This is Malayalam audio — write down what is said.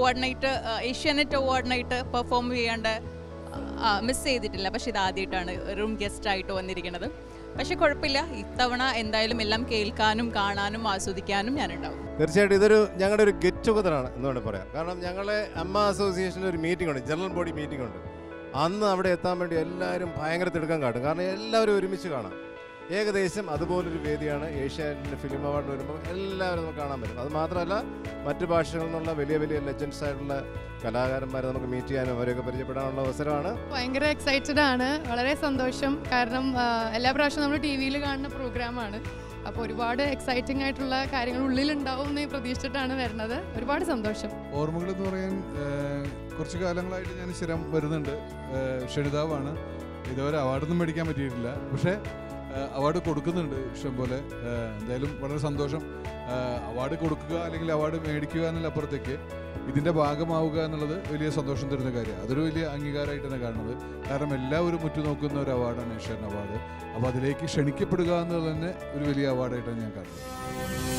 award night Asianet award night perform ചെയ്യാണ്ട് മിസ് ചെയ്തിട്ടില്ല പക്ഷെ ഇത് ആദ്യമായിട്ടാണ് റൂം ഗസ്റ്റ് ആയിട്ട് വന്നിരിക്കുന്നത് പക്ഷെ കുഴപ്പമില്ല ഇത്തവണ എന്തായാലും എല്ലാം കേൾക്കാനും കാണാനും ആസ്വദിക്കാനും ഞാനുണ്ടാവും തീർച്ചയായിട്ടും ഇതൊരു ഞങ്ങളുടെ ഒരു ഗെറ്റ് ടുഗദറാണ് എന്ന് വേണമെങ്കിൽ പറയാം കാരണം ഞങ്ങളെ അമ്മ അസോസിയേഷനിൽ ഒരു മീറ്റിംഗ് ഉണ്ട് ജനറൽ ബോഡി മീറ്റിംഗ് ഉണ്ട് അന്ന് അവിടെ എത്താൻ വേണ്ടി എല്ലാവരും ഭയങ്കര തിടുക്കം കാട്ടും കാരണം എല്ലാവരും ഒരുമിച്ച് കാണാം ഏകദേശം അതുപോലൊരു വേദിയാണ് ഏഷ്യാനെറ്റിൻ്റെ ഫിലിം അവാർഡ് വരുമ്പോൾ എല്ലാവരും നമുക്ക് കാണാൻ പറ്റും അത് മാത്രമല്ല മറ്റ് ഭാഷകളിൽ നിന്നുള്ള വലിയ വലിയ ലെജൻസ് ആയിട്ടുള്ള കലാകാരന്മാരെ നമുക്ക് മീറ്റ് ചെയ്യാനും അവരെയൊക്കെ പരിചയപ്പെടാനുള്ള അവസരമാണ് ഭയങ്കര എക്സൈറ്റഡ് ആണ് വളരെ സന്തോഷം കാരണം ആ, എല്ലാ പ്രാവശ്യവും നമ്മൾ ടി വിയിൽ കാണുന്ന പ്രോഗ്രാമാണ് അപ്പോൾ ഒരുപാട് എക്സൈറ്റിംഗ് ആയിട്ടുള്ള കാര്യങ്ങൾ ഉള്ളിലുണ്ടാവും എന്ന് പ്രതീക്ഷിച്ചിട്ടാണ് വരുന്നത് ഒരുപാട് സന്തോഷം ഓർമ്മകൾ എന്ന് പറയാൻ ഏഹ്, കുറച്ച് കാലങ്ങളായിട്ട് ഞാൻ സ്ഥിരം വരുന്നുണ്ട് ഏഹ്, ക്ഷണിതാവാണ് ഇതുവരെ അവാർഡൊന്നും മേടിക്കാൻ പറ്റിയിട്ടില്ല പക്ഷേ ഏഹ്, അവാർഡ് കൊടുക്കുന്നുണ്ട് ഇഷ്ടംപോലെ ഏഹ്, എന്തായാലും വളരെ സന്തോഷം ഏഹ്, അവാർഡ് കൊടുക്കുക അല്ലെങ്കിൽ അവാർഡ് മേടിക്കുക എന്നതിലപ്പുറത്തേക്ക് ഇതിൻ്റെ ഭാഗമാവുക എന്നുള്ളത് വലിയ സന്തോഷം തരുന്ന കാര്യമാണ് അതൊരു വലിയ അംഗീകാരമായിട്ട് തന്നെ കാണുന്നത് കാരണം എല്ലാവരും ഉറ്റുനോക്കുന്ന ഒരു അവാർഡാണ് ഏഷ്യാൻ അവാർഡ് അപ്പോൾ അതിലേക്ക് ക്ഷണിക്കപ്പെടുക എന്നുള്ളത് തന്നെ ഒരു വലിയ അവാർഡായിട്ടാണ് ഞാൻ കാണുന്നത്